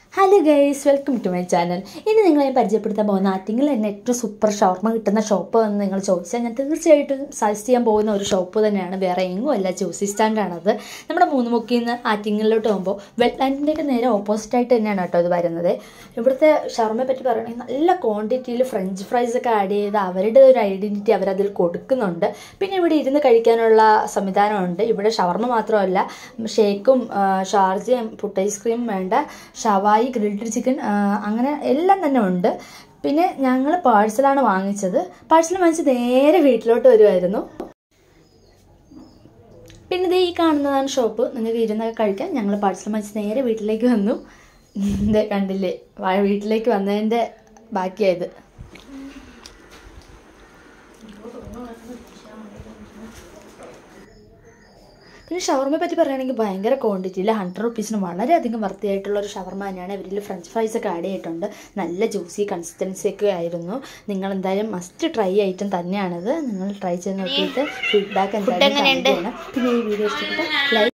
hello guys welcome to my channel ഇനി നിങ്ങളെ ഞാൻ പരിചയപ്പെടുത്താൻ പോകുന്ന ആറ്റിങ്ങിൽ തന്നെ ഏറ്റവും സൂപ്പർ ഷവർമ കിട്ടുന്ന ഷോപ്പ് എന്ന് നിങ്ങൾ ചോദിച്ചാൽ ഞാൻ തീർച്ചയായിട്ടും സജസ്റ്റ് ചെയ്യാൻ പോകുന്ന ഒരു ഷോപ്പ് തന്നെയാണ് വേറെ എങ്ങും അല്ല ജ്യൂസി സ്റ്റാൻഡാണത് നമ്മുടെ മൂന്ന് മുക്കിൽ നിന്ന് ആറ്റിങ്ങിലോട്ട് പോകുമ്പോൾ വെറ്റ്ലാൻഡിൻ്റെയൊക്കെ നേരെ ഓപ്പോസിറ്റ് ആയിട്ട് തന്നെയാണ് കേട്ടോ ഇത് വരുന്നത് ഇവിടുത്തെ ഷവർമയെ പറ്റി പറയുകയാണെങ്കിൽ നല്ല ക്വാണ്ടിറ്റിയിൽ ഫ്രഞ്ച് ഫ്രൈസ് ഒക്കെ ആഡ് ചെയ്ത് അവരുടെ ഒരു ഐഡൻറ്റിറ്റി അവരതിൽ കൊടുക്കുന്നുണ്ട് പിന്നെ ഇവിടെ ഇരുന്ന് കഴിക്കാനുള്ള സംവിധാനമുണ്ട് ഇവിടെ ഷവർമ മാത്രമല്ല ഷേക്കും ആ, ഷാർജയും പുട്ട് ഐസ്ക്രീം വേണ്ട ഷവായി ഗ്രിൽഡ് ചിക്കൻ ആ, അങ്ങനെ എല്ലാം തന്നെ ഉണ്ട് പിന്നെ ഞങ്ങൾ പാഴ്സലാണ് വാങ്ങിച്ചത് പാഴ്സൽ വാങ്ങിച്ച് നേരെ വീട്ടിലോട്ട് വരുമായിരുന്നു പിന്നെ ദേ ഈ കാണുന്നതാണ് ഷോപ്പ് നിങ്ങൾക്ക് ഇരുന്നൊക്കെ കഴിക്കാൻ ഞങ്ങൾ പാഴ്സൽ വാങ്ങിച്ച് നേരെ വീട്ടിലേക്ക് വന്നു ഇതേ കണ്ടില്ലേ വാ- വീട്ടിലേക്ക് വന്നതിൻ്റെ ബാക്കിയായത് പിന്നെ ഷവർമയെ പറ്റി പറയുകയാണെങ്കിൽ ഭയങ്കര ക്വാണ്ടിറ്റിയിൽ ഹൺഡ്രഡ് റുപ്പീസിന് വളരെയധികം വർത്തിയായിട്ടുള്ള ഒരു ഷവർമ തന്നെയാണ് ഇവരിൽ ഫ്രഞ്ച് ഫ്രൈസ് ഒക്കെ ആഡ് ചെയ്തിട്ടുണ്ട് നല്ല ജ്യൂസി കൺസിസ്റ്റൻസി ഒക്കെ ആയിരുന്നു നിങ്ങൾ എന്തായാലും മസ്റ്റ് ട്രൈ ഐറ്റം തന്നെയാണിത് നിങ്ങൾ ട്രൈ ചെയ്ത് നോക്കിയിട്ട് ഫീഡ്ബാക്ക് എന്തായാലും comment ചെയ്യണം പിന്നെ ഈ വീഡിയോ ഇഷ്ടപ്പെട്ട ലൈക്ക്